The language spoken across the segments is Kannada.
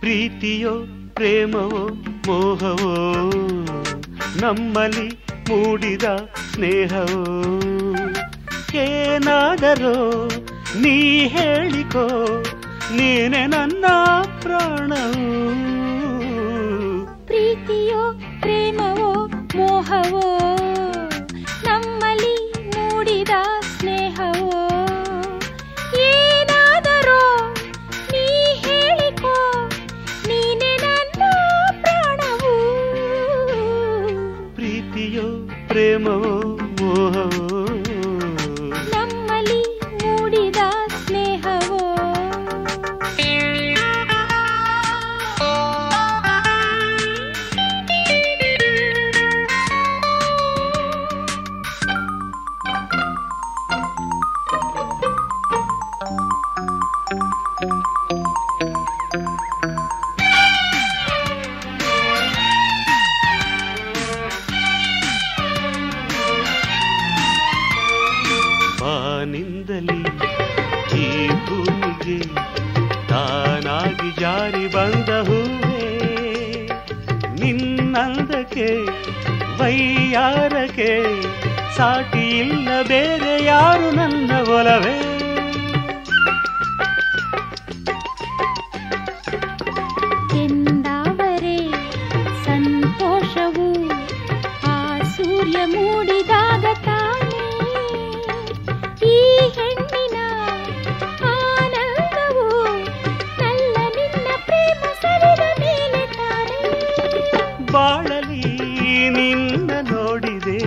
ಪ್ರೀತಿಯೋ ಪ್ರೇಮವೋ ಮೋಹವೋ ನಮ್ಮಲ್ಲಿ ಮೂಡಿದ ಸ್ನೇಹವೋ ಏನಾದರೋ ನೀ ಹೇಳಿಕೋ ನೀನೆ ನನ್ನ ಪ್ರಾಣವು ಪ್ರೀತಿಯೋ ಪ್ರೇಮವೋ ಮೋಹವೋ ನಮ್ಮಲ್ಲಿ ಮೂಡಿದ ಸ್ನೇಹವೋ ಏನಾದರೋ ನೀ ಹೇಳಿಕೋ ನೀನೆ ನನ್ನ ಪ್ರಾಣವು ಪ್ರೀತಿಯೋ ಪ್ರೇಮವೋ ಮೋಹವೋ ನಮ್ಮಲ್ಲಿ ಮೂಡಿದ ಸ್ನೇಹವೋ ಬಾನಿಂದಲಿ ಈ ಭೂಮಿಗೆ ತಾನಾಗಿ ಜಾರಿ ಬಂದ ಹೂವೇ ನಿನ್ನಂದಕ್ಕೆ ವೈಯಾರಕ್ಕೆ ಸಾಟಿ ಇಲ್ಲ ಬೇರೆ ಯಾರು ನನ್ನ ಒಲವೇ ಎಂದಾವರೆ ಸಂತೋಷವು ಆ ಸೂರ್ಯ ಮೂಡಿದಾಗ ತಾನೇ ಈ ಹೆಣ್ಣಿನ ಆನಂದವು ನಲ್ಲ ನಿನ್ನ ಪ್ರೇಮ ಸರಿದ ಮೇಲೆ ತಾನೇ ಬಾಳಲಿ ನಿನ್ನ ನೋಡಿದೆ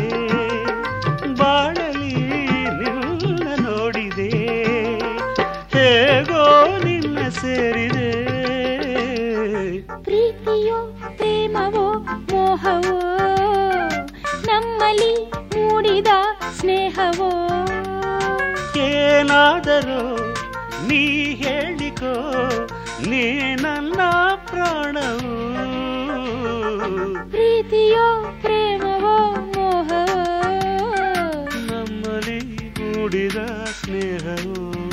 ಬಾಳಲಿ ನಿನ್ನ ನೋಡಿದೆ ಹೇಗೋ ನಿನ್ನ ಸೇರಿದೆ ಪ್ರೀತಿಯೋ ಪ್ರೇಮವೋ ಮೋಹವೋ ನಮ್ಮಲ್ಲಿ ಮೂಡಿದ ಸ್ನೇಹವೋ ಏನಾದರೂ ನೀ ಹೇಳಿಕೋ ನೀ ನನ್ನ ಪ್ರಾಣವು ಪ್ರೀತಿಯೋ ಪ್ರೇಮವೋ ಮೋಹವೋ ನಮ್ಮಲ್ಲಿ ಮೂಡಿದ ಸ್ನೇಹವು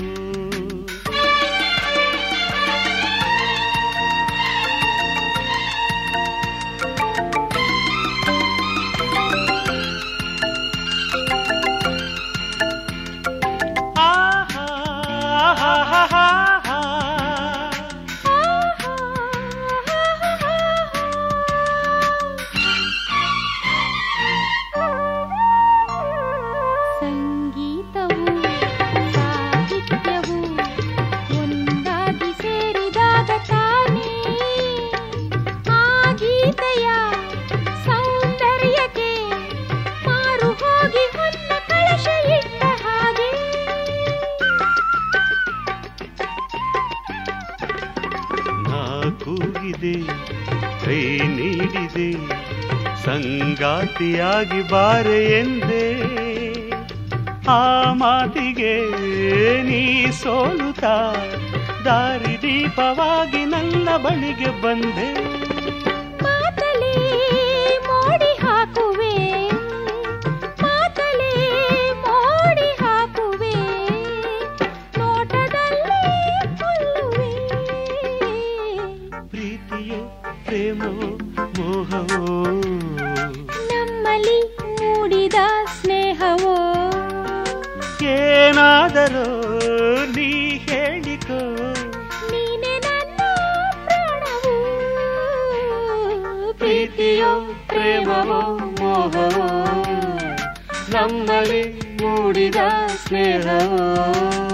ಆಹಾ, ಆಹಾ, ಆಹಾ, ಆಹಾ. ಸಂಗೀತವು ಸಾಹಿತ್ಯವು ಒಂದಾಗಿ ಸೇರಿದಾಗ ತಾನೇ ಆ ಗೀತೆಯ ಸೌಂದರ್ಯಕ್ಕೆ ಮಾರು ಹೋಗಿ ಹೊನ್ನ ಕಳಶ ಇಟ್ಟ ಹಾಗೆ ನಾ ಕೂಗಿದೆ ಕೈ ನೀಡಿದೆ ಸಂಗಾತಿಯಾಗಿ ಬಾರೆ ಎಂದೆ ಆ ಮಾತಿಗೆ ನೀ ಸೋಲುತ್ತಾ ದಾರಿ ದೀಪವಾಗಿ ನನ್ನ ಬಳಿಗೆ ಬಂದೆ ಮಾತಲೇ ಮೋಡಿ ಹಾಕುವೆ ಮಾತಲೇ ಮೋಡಿ ಹಾಕುವೆ ನೋಟದಲ್ಲೇ ಕೊಲ್ಲುವೆ ಪ್ರೀತಿಯೋ ಪ್ರೇಮವೋ ಮೋಹವೋ ನಮ್ಮಲ್ಲಿ ಮೂಡಿದ ಸ್ನೇಹವೋ ಏನಾದರೂ ನೀ ಹೇಳಿಕೋ ನೀನೆ ನನ್ನ ಪ್ರಾಣವು ಪ್ರೀತಿಯೋ ಪ್ರೇಮವೋ ಮೋಹವೋ ನಮ್ಮಲ್ಲಿ ಮೂಡಿದ ಸ್ನೇಹವೋ